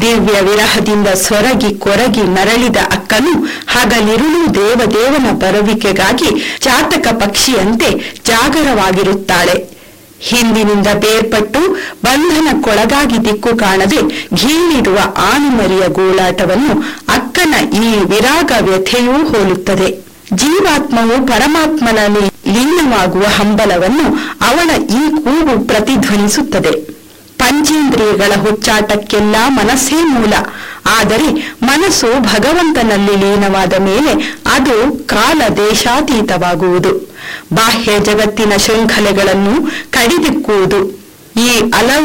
ದಿವ್ಯ ವಿರಹದಿಂದ ಸೊರಗಿ ಕೊರಗಿ ನರಳಿದ ಅಕ್ಕನು ಹಗಲಿರುಳು ದೇವದೇವನ ಬರುವಿಕೆಗಾಗಿ ಚಾತಕ ಪಕ್ಷಿಯಂತೆ ಜಾಗರವಾಗಿರುತ್ತಾಳೆ ಹಿಂದಿನಿಂದ ಬೇರ್ಪಟ್ಟು ಬಂಧನಕ್ಕೊಳಗಾಗಿ ದಿಕ್ಕು ಕಾಣದೆ ಘೀಳಿಡುವ ಆನುಮರಿಯ ಗೋಳಾಟವನ್ನು ಅಕ್ಕನ ಈ ವಿರಾಗ ವ್ಯಥೆಯೂ ಹೋಲುತ್ತದೆ ಜೀವಾತ್ಮವು ಪರಮಾತ್ಮನಲ್ಲಿ ಲೀನವಾಗುವ ಹಂಬಲವನ್ನು ಅವಳ ಈ ಕೂಗು ಪ್ರತಿಧ್ವನಿಸುತ್ತದೆ ಪಂಚೇಂದ್ರಿಯಗಳ ಹುಚ್ಚಾಟಕ್ಕೆಲ್ಲ ಮನಸ್ಸೇ ಮೂಲ ಆದರೆ ಮನಸ್ಸು ಭಗವಂತನಲ್ಲಿ ಲೀನವಾದ ಮೇಲೆ ಅದು ಕಾಲ ದೇಶಾತೀತವಾಗುವುದು ಬಾಹ್ಯ ಜಗತ್ತಿನ ಶೃಂಖಲೆಗಳನ್ನು ಕಡಿದಿಕ್ಕುವುದು ಈ ಅಲ